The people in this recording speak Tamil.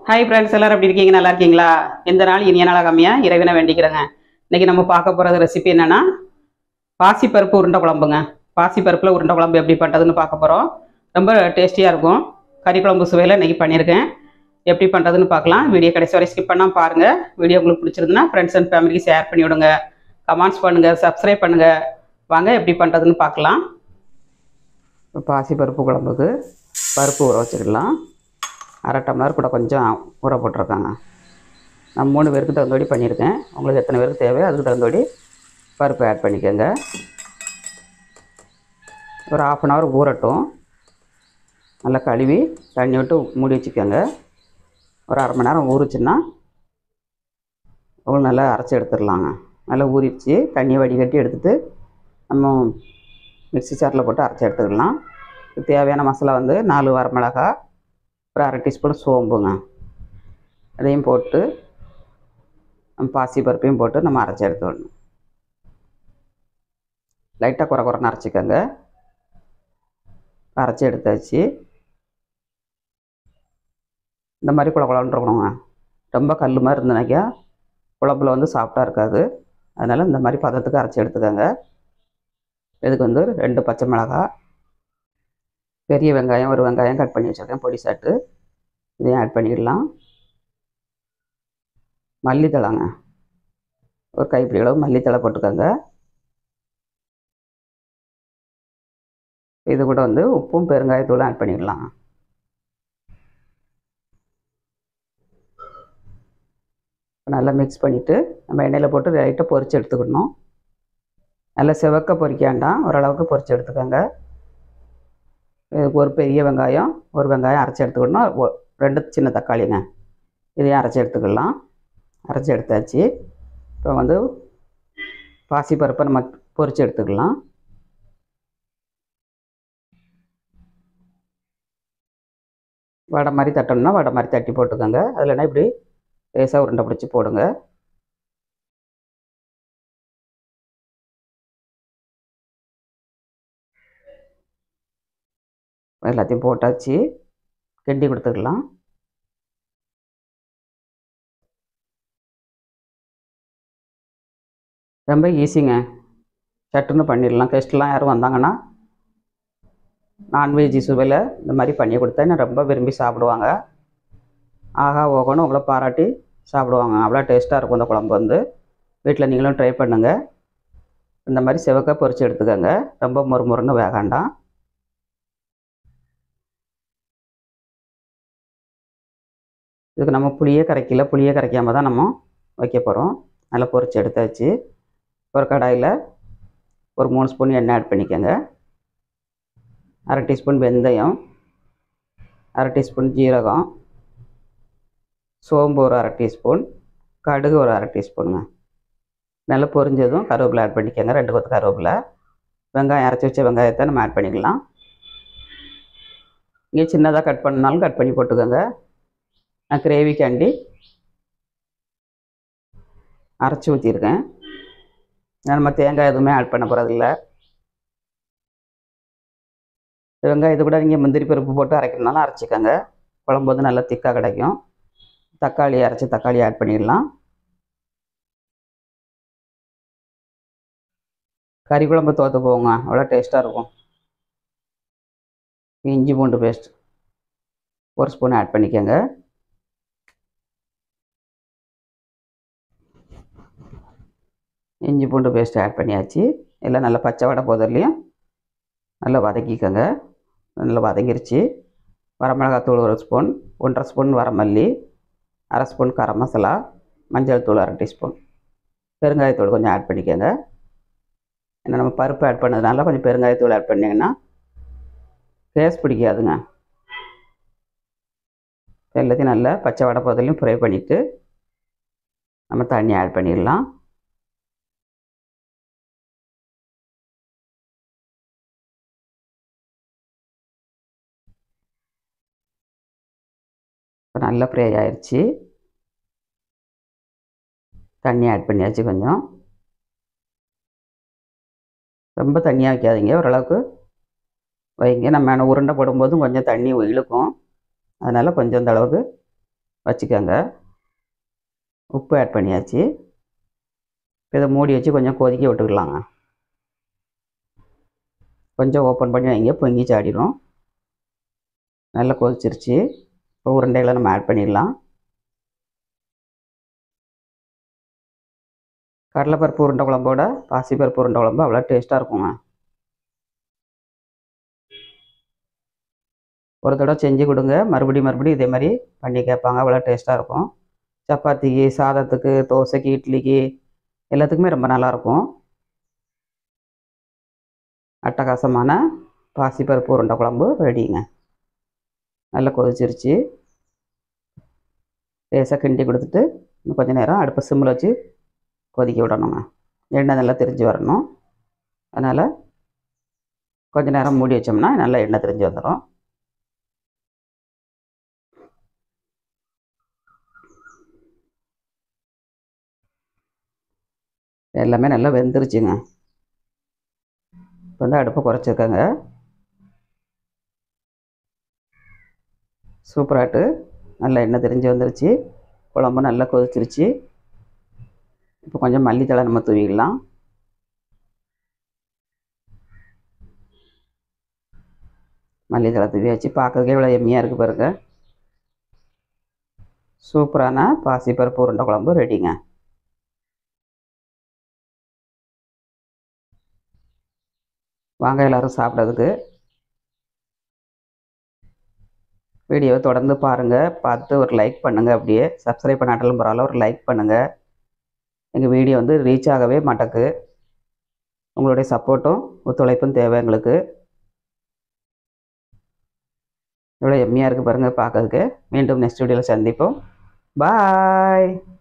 ஹாய் ஃப்ரெண்ட்ஸ் எல்லாரும் எப்படி இருக்கீங்க நல்லா இருக்கீங்களா இந்த நாள் இனிய நாளாக கம்மியா இறைவனை வேண்டிக்கிறேங்க இன்னைக்கு நம்ம பார்க்க போகிறது ரெசிபி என்னன்னா பாசிப்பருப்பு உருண்டை குழம்புங்க பாசிப்பருப்பில் உருண்டை குழம்பு எப்படி பண்ணுறதுன்னு பார்க்க போகிறோம் ரொம்ப டேஸ்டியாக இருக்கும் கறி குழம்பு சுவையில் இன்னைக்கு பண்ணியிருக்கேன் எப்படி பண்ணுறதுன்னு பார்க்கலாம் வீடியோ கடைசி வரை ஸ்கிப் பண்ணாமல் பாருங்கள் வீடியோ உங்களுக்கு பிடிச்சிருந்துன்னா ஃப்ரெண்ட்ஸ் அண்ட் ஃபேமிலிக்கு ஷேர் பண்ணி விடுங்க கமெண்ட்ஸ் பண்ணுங்கள் சப்ஸ்கிரைப் பண்ணுங்கள் வாங்க எப்படி பண்ணுறதுன்னு பார்க்கலாம் பாசிப்பருப்பு குழம்புக்கு பருப்பு ஊற வச்சுக்கலாம் அரை டம்ளர் கூட கொஞ்சம் ஊற போட்டிருக்காங்க நான் மூணு பேருக்கு தகுந்தபடி பண்ணியிருக்கேன் உங்களுக்கு எத்தனை பேருக்கு தேவையோ அதுக்கு தகுந்தபடி பருப்பு ஆட் பண்ணிக்கோங்க ஒரு ஆஃப் அன் ஹவர் ஊறட்டும் நல்லா கழுவி தண்ணி விட்டு மூடி வச்சுக்கோங்க ஒரு அரை மணி நேரம் ஊறுச்சுன்னா உங்களுக்கு நல்லா அரைச்சி எடுத்துடலாங்க நல்லா ஊறிடுச்சு தண்ணியை வடிகட்டி எடுத்துகிட்டு நம்ம மிக்ஸி சாரில் போட்டு அரைச்சி எடுத்துக்கலாம் இதுக்கு தேவையான மசாலா வந்து நாலு வரமிளகா ஒரு அரை டீஸ்பூன் சோம்புங்க அதையும் போட்டு நம்ம பாசி பருப்பையும் போட்டு நம்ம அரைச்சி எடுத்துக்கணும் லைட்டாக குறை குறைன்னு அரைச்சிக்கோங்க அரைச்சி எடுத்தாச்சு இந்த மாதிரி குழ குழன்னு இருக்கணுங்க ரொம்ப கல் மாதிரி இருந்தனாக்கா குழம்புல வந்து சாஃப்டாக இருக்காது அதனால் இந்த மாதிரி பதத்துக்கு அரைச்சி எடுத்துக்கோங்க இதுக்கு வந்து ரெண்டு பச்சை மிளகாய் பெரிய வெங்காயம் ஒரு வெங்காயம் கட் பண்ணி வச்சுருக்கேன் பொடி சாட்டு இதையும் ஆட் பண்ணிடலாம் மல்லித்தழைங்க ஒரு கைப்பிடி அளவு மல்லித்தழை போட்டுக்கோங்க இது கூட வந்து உப்பும் பெருங்காயத்தூளும் ஆட் பண்ணிடலாம் நல்லா மிக்ஸ் பண்ணிவிட்டு நம்ம எண்ணெயில் போட்டு லைட்டாக பொரிச்சு எடுத்துக்கணும் நல்லா செவக்க பொரிக்க வேண்டாம் ஓரளவுக்கு பொரிச்சு எடுத்துக்கோங்க இதுக்கு ஒரு பெரிய வெங்காயம் ஒரு வெங்காயம் அரைச்சி எடுத்துக்கணும் ஒ- ரெண்டு சின்ன தக்காளிங்க இதையும் அரைச்சி எடுத்துக்கலாம் அரைச்சி எடுத்தாச்சு இப்போ வந்து பாசி பருப்பை நம்ம பொரிச்சு எடுத்துக்கலாம் வடை மாதிரி தட்டணும்னா வடை மாதிரி தட்டி போட்டுக்கோங்க அதில்னா இப்படி லேசாக உருண்டை பிடிச்சி போடுங்க எல்லாத்தையும் போட்டாச்சு கிண்டி கொடுத்துக்கலாம் ரொம்ப ஈஸிங்க சட்டுன்னு பண்ணிடலாம் கெஸ்ட்லாம் யாரும் வந்தாங்கன்னா நான்வெஜ் சுவையில் இந்த மாதிரி பண்ணி கொடுத்தா இன்னும் ரொம்ப விரும்பி சாப்பிடுவாங்க ஆகா ஓகோன்னு உங்களை பாராட்டி சாப்பிடுவாங்க அவ்வளோ டேஸ்ட்டாக இருக்கும் இந்த குழம்பு வந்து வீட்டில் நீங்களும் ட்ரை பண்ணுங்கள் இந்த மாதிரி செவக்க பொரிச்சு எடுத்துக்கோங்க ரொம்ப மொறுமொறுன்னு வேகாண்டாம் இதுக்கு நம்ம புளியே கரைக்கல புளியே கரைக்காம தான் நம்ம வைக்க போகிறோம் நல்லா பொரிச்சு எடுத்தாச்சு ஒரு கடாயில் ஒரு மூணு ஸ்பூன் எண்ணெய் ஆட் பண்ணிக்கோங்க அரை டீஸ்பூன் வெந்தயம் அரை டீஸ்பூன் ஜீரகம் சோம்பு ஒரு அரை டீஸ்பூன் கடுகு ஒரு அரை டீஸ்பூனுங்க நல்லா பொரிஞ்சதும் கருவேப்பிலை ஆட் பண்ணிக்கோங்க ரெண்டு கொத்து கருவேப்பிலை வெங்காயம் அரைச்சி வச்ச வெங்காயத்தை நம்ம ஆட் பண்ணிக்கலாம் இங்கே சின்னதாக கட் பண்ணாலும் கட் பண்ணி போட்டுக்கோங்க நான் கிரேவிக்காண்டி அரைச்சி ஊற்றிருக்கேன் நம்ம தேங்காய் எதுவுமே ஆட் பண்ண போகிறதில்ல வெங்காயத்தை கூட நீங்கள் முந்திரி பருப்பு போட்டு அரைக்கிறதுனால அரைச்சிக்கோங்க குழம்பு வந்து நல்லா திக்காக கிடைக்கும் தக்காளி அரைச்சி தக்காளி ஆட் பண்ணிடலாம் கறி குழம்பு தோற்று போங்க அவ்வளோ டேஸ்ட்டாக இருக்கும் இஞ்சி பூண்டு பேஸ்ட் ஒரு ஸ்பூன் ஆட் பண்ணிக்கோங்க இஞ்சி பூண்டு பேஸ்ட் ஆட் பண்ணியாச்சு எல்லாம் நல்லா பச்சை வடை போதர்லையும் நல்லா வதக்கிக்கோங்க நல்லா வதங்கிருச்சு வரமிளகாத்தூள் ஒரு ஸ்பூன் ஒன்றரை ஸ்பூன் வரமல்லி அரை ஸ்பூன் கரம் மசாலா மஞ்சள் தூள் அரை டீஸ்பூன் பெருங்காயத்தூள் கொஞ்சம் ஆட் பண்ணிக்கோங்க ஏன்னா நம்ம பருப்பு ஆட் பண்ணதுனால கொஞ்சம் பெருங்காயத்தூள் ஆட் பண்ணிங்கன்னா டேஸ்ட் பிடிக்காதுங்க எல்லாத்தையும் நல்லா பச்சை வடை போதலையும் ஃப்ரை பண்ணிவிட்டு நம்ம தண்ணி ஆட் பண்ணிடலாம் இப்போ நல்லா ஃப்ரை ஆயிடுச்சு தண்ணி ஆட் பண்ணியாச்சு கொஞ்சம் ரொம்ப தண்ணியாக வைக்காதீங்க ஓரளவுக்கு வைங்க நம்ம உருண்டை போடும்போதும் கொஞ்சம் தண்ணி இழுக்கும் அதனால் கொஞ்சம் இந்த அளவுக்கு வச்சுக்கோங்க உப்பு ஆட் பண்ணியாச்சு இப்போ இதை மூடி வச்சு கொஞ்சம் கொதிக்க விட்டுக்கலாங்க கொஞ்சம் ஓப்பன் பண்ணி வைங்க பொங்கி சாடிடும் நல்லா கொதிச்சிருச்சு இப்போ உருண்டைகளை நம்ம ஆட் பண்ணிடலாம் கடலைப்பருப்பு உருண்டை குழம்போட பாசிப்பருப்பு உருண்டை குழம்பு அவ்வளோ டேஸ்ட்டாக இருக்குங்க ஒரு தடவை செஞ்சு கொடுங்க மறுபடியும் மறுபடியும் இதே மாதிரி பண்ணி கேட்பாங்க அவ்வளோ டேஸ்ட்டாக இருக்கும் சப்பாத்திக்கு சாதத்துக்கு தோசைக்கு இட்லிக்கு எல்லாத்துக்குமே ரொம்ப நல்லாயிருக்கும் அட்டகாசமான பாசிப்பருப்பு உருண்டை குழம்பு ரெடிங்க நல்லா கொதிச்சிருச்சு லேசாக கிண்டி கொடுத்துட்டு இன்னும் கொஞ்சம் நேரம் அடுப்பை சிம்மில் வச்சு கொதிக்க விடணுங்க எண்ணெய் நல்லா திரிஞ்சு வரணும் அதனால் கொஞ்ச நேரம் மூடி வச்சோம்னா நல்லா எண்ணெய் திரிஞ்சு வந்துடும் எல்லாமே நல்லா வெந்துருச்சுங்க இப்போ வந்து அடுப்பை குறைச்சிருக்கேங்க சூப்பராட்டு நல்லா எண்ணெய் தெரிஞ்சு வந்துருச்சு குழம்பு நல்லா கொதிச்சிருச்சு இப்போ கொஞ்சம் மல்லித்தழை நம்ம தூவிடலாம் மல்லித்தழை தூவி வச்சு பார்க்கறதுக்கே இவ்வளோ எம்மியாக இருக்குது பாருங்க சூப்பரான பாசிப்பருப்பு உருண்டை குழம்பு ரெடிங்க வாங்க எல்லோரும் சாப்பிட்றதுக்கு வீடியோவை தொடர்ந்து பாருங்கள் பார்த்து ஒரு லைக் பண்ணுங்கள் அப்படியே சப்ஸ்கிரைப் பண்ணாட்டாலும் பரவாயில்ல ஒரு லைக் பண்ணுங்கள் எங்கள் வீடியோ வந்து ரீச் ஆகவே மாட்டேக்கு உங்களுடைய சப்போர்ட்டும் ஒத்துழைப்பும் தேவை எங்களுக்கு எவ்வளோ எம்மியாக இருக்குது பாருங்கள் பார்க்கறதுக்கு மீண்டும் நெக்ஸ்ட் வீடியோவில் சந்திப்போம் பாய்